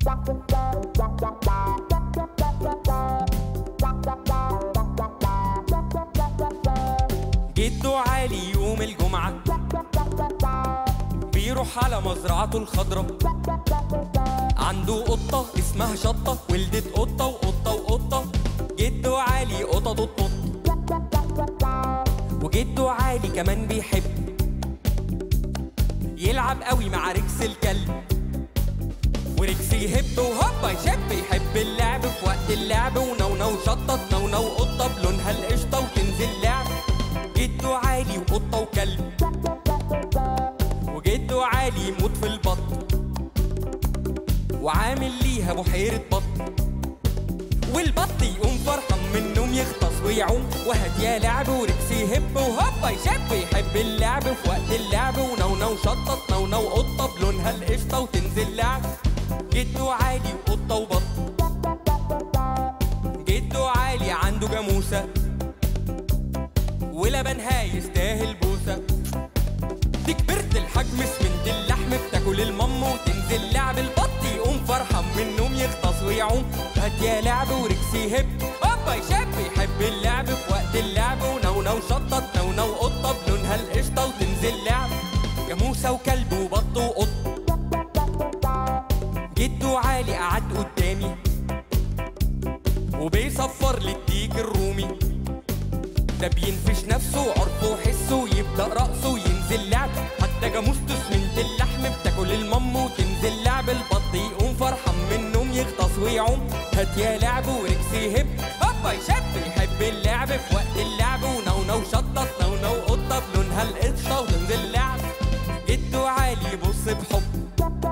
جده عالي يوم الجمعة بيروح على مزرعته الخضرة عنده قطة اسمها شطة ولدت قطة وقطة وقطة جده عالي قطط قط وجده عالي كمان بيحب يلعب قوي مع ركس الكلب وركس يهب وهوبا يشب يحب اللعب في وقت اللعب ونونو شطط نونو قطة بلونها القشطة وتنزل لعب جده عالي وقطة وكلب وجده عالي يموت في البط وعامل ليها بحيرة بط والبط يقوم فرحان من النوم يغطس ويعوم وهات يا لعب وركس يهب وهوبا يشب يحب اللعب في وقت اللعب ونونو شطط نونو قطة بلونها القشطة وتنزل لعب جده عالي وقطة وبط جده عالي عنده جاموسة ولبنها يستاهل بوسة دي كبرت الحجم سمنت اللحم بتاكل المم وتنزل لعب البط يقوم فرحان من النوم يغطس ويعوم هات يا لعب وركس يهب هوبا يشب يحب اللعب في وقت اللعب ونونو شطط نونو قطة بلونها القشطة وتنزل لعب جاموسة وكلب وبط وقط جده عالي قعد قدامي وبيصفر لي الديك الرومي ده بينفش نفسه وعرفه وحسه ويبدأ رقصه وينزل لعب حتى جاموسته سمنت اللحم بتاكل المم وتنزل لعب البط يقوم فرحان من النوم يغطس ويعوم هات يا لعب وركس يهب هوبا يشب يحب اللعب في وقت اللعب ونونو شطط نونو قطة بلونها القشطة وتنزل لعب جده عالي يبص بحب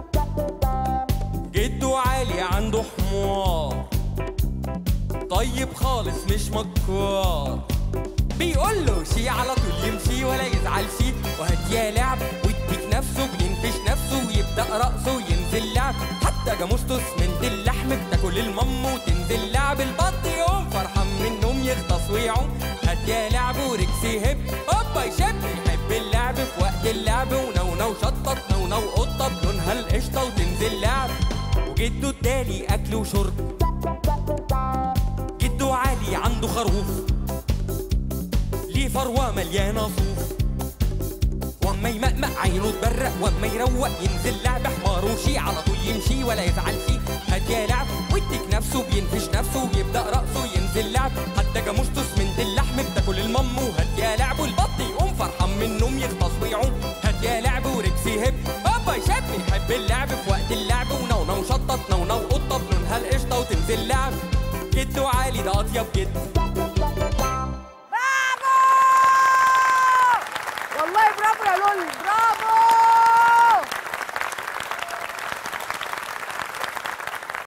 جده عالي عنده حمار طيب خالص مش مكار بيقول له شي على طول يمشي ولا يزعل شي وهات يا لعب ويديك نفسه بينفش نفسه ويبدا رقصه وينزل لعب حتى جاموسته سمنت اللحم بتاكل المم وتنزل لعب البط يقوم فرحان من النوم يغطس ويعوم هات يا لعب وركس يهب هوبا يشب يحب اللعب في وقت اللعب ونونو شطط نونو قطه بلونها القشطه وتنزل لعب وجده ادالي اكل وشرب جده عالي عنده خروف ليه فروة مليانة صوف واما يمقمق عينه تبرق واما يروق ينزل لعب حمار وشي على طول يمشي ولا يزعل شي هات يا لعب ويديك نفسه بينفش نفسه ويبدا رقصه ينزل لعب حتى جاموسته سمنت اللحم بتاكل المم وهات يا لعب والبط يقوم فرحان من النوم يغطس ويعوم هات يا لعب وركس يهب هوبا يشب يحب اللعب في وقت اللعب ونونو شطط نونو قطه بلونها القشطه وتنزل لعب جده عالي ده اطيب جد برافو والله برافو يا لول برافو